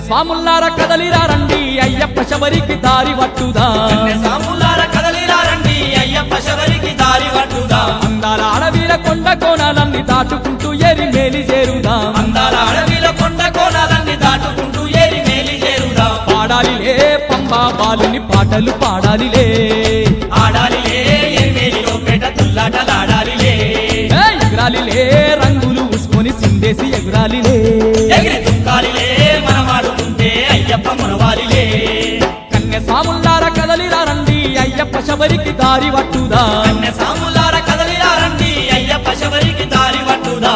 స్వాముల్లార కదలిరా రండి అయ్యప్ప శబరికి దారి పట్టుదా సాములార కదలిరా రండి అయ్యప్ప శబరికి దారి పట్టుదా అందాల అడవిల కొండ కోణాలన్నీ దాటుకుంటూ ఎరి మేలి చేరుదా అందాల అడవిలో కొండ కోణాలన్నీ దాటుకుంటూ ఏరి మేలి చేరుదా పాడాలిలే పంబా బాలుని పాటలు పాడాలిలే ఆడాలిలే ఎనిమిదిలో పేట తుల్లాటలాడాలిలే ఏ ఎగురాలిలే రంగులు పూసుకొని సిందేసి ఎగురాలిలే ఎగిరి దుఃఖాలిలే మనమాడుతుంటే అయ్యప్ప మునవాలిలే కన్నె స్వాముల్లార కదలిరా రండి అయ్యప్ప శబరికి దారి పట్టుదా కన్నె సాములార కదలిరా రండి అయ్యప్ప శబరికి దారి పట్టుదా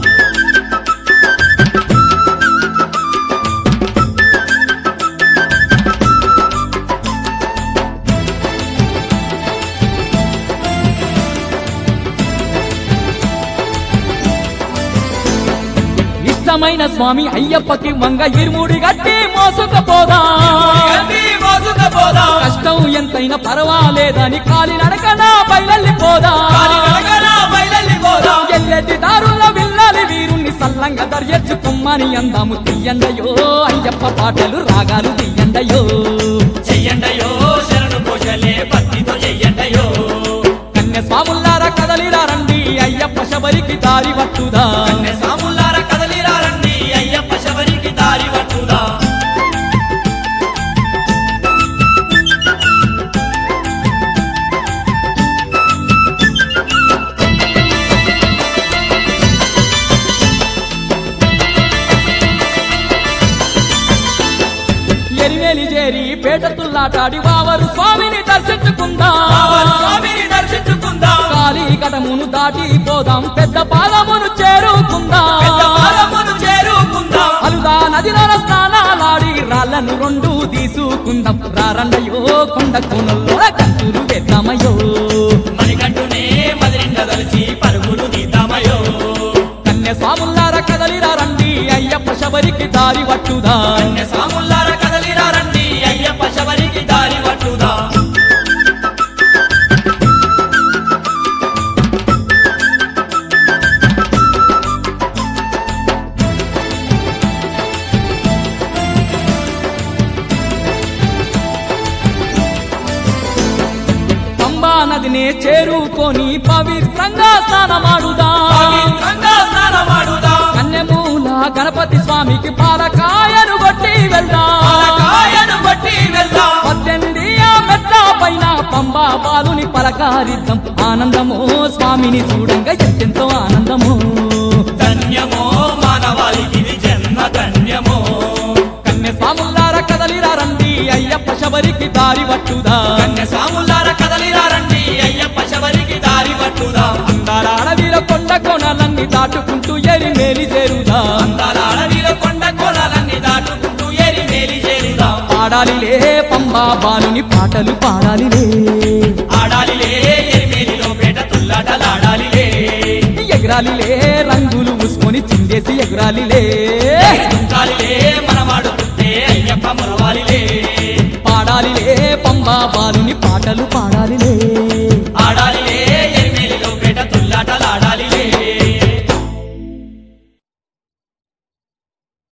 ఇష్టమైన స్వామి అయ్యప్పకి వంగ ఇరుముడి గట్టి మోసుకపోదా గండి మోసుకపోదా కష్టం ఎంతైనా పర్వాలేదని కాలి నడకన బయలెళ్ళిపోదా కాలి నడకన బయలెళ్ళిపోదా ఎల్లెటి దారుల విల్లాలి వీరుణ్ణి సల్లంగా దర్యెచ్చుకుమ్మని అందాము తీయండయో అయ్యప్ప పాటలు రాగాలు తీయండయో చెయ్యండయో శరణు కోశలే భక్తితో చెయ్యండయో కన్నె స్వాముల్లారా కదలిరా రండి అయ్యప్ప శబరికి దారి పట్టుదా కన్నె సాములార కదలిరా రండి అయ్యప్ప శబరికి దారి పట్టుదా ఎరివేలి చేరి పేట తుల్లాటాడి వావరు స్వామిని దర్శించుకుందా కావాలి స్వామిని దర్శించుకుందాం కాలి కటమును దాటి పోదాం పెద్ద పాదమును చేరుకుందాం పెద్ద పాదమును చేరుకుందాం అలుదా నదిలో స్నానాలాడి రాళ్ళను రెండు తీసుకుందాం రారండయో కొండ కోనల్లో కంతులు వేద్దామయ్యో మణికంటునే మదిరిండ దలిచి పరుగులు తీద్దామయో కన్య స్వాముల్లార కదలిరా రండి అయ్యప్ప శబరికి దారి పట్టుదా కన్నె సాములార కదలిరా రండి అయ్యప్ప శబరికి దారి పట్టుదా పంబా నదినే చేరుకొని పవిత్రంగా స్నానమాడుదా పవిత్రంగా స్నానమాడుదా కన్యమూల గణపతి స్వామికి పాలకాయను కొట్టి వెళ్దాం పాలకాయను బట్టి వెళ్దాం పద్దెనిమిది ఆ మెట్ల పైన పంబా బాలుని పలకారిద్దాం ఆనందమో స్వామిని చూడంగా ఎంతెంతో ఆనందమో ధన్యమో మానవాళికి ఇది జన్మ ధన్యమో కన్నె స్వాముల్లార కదలిరా రండి అయ్యప్ప శబరికి దారి పట్టుదా కన్య సాములార కదలిరా రండి అయ్యప్ప శబరికి దారి పట్టుదా అందాల అడవిలో కొండ కోణాలన్నీ దాటుకుంటూ ఎరి మేలి చేరుదా అందాల అడవిలో కొండ కోణాలన్నీ దాటుకుంటూ ఏరి మేలి చేరుదా పాడాలిలే పంబా బాలుని పాటలు పాడాలిలే ఆడాలిలే ఎరిమేలిలో పేట తుల్లాటలాడాలిలే ఎగరాలిలే రంగులు మూసుకొని చిందేసి ఎగరాలిలే దుంకాలిలే మనమాడుతుంటే అయ్యప్ప మురవాలిలే పాడాలిలే పంబా బాలుని పాటలు పాడాలిలే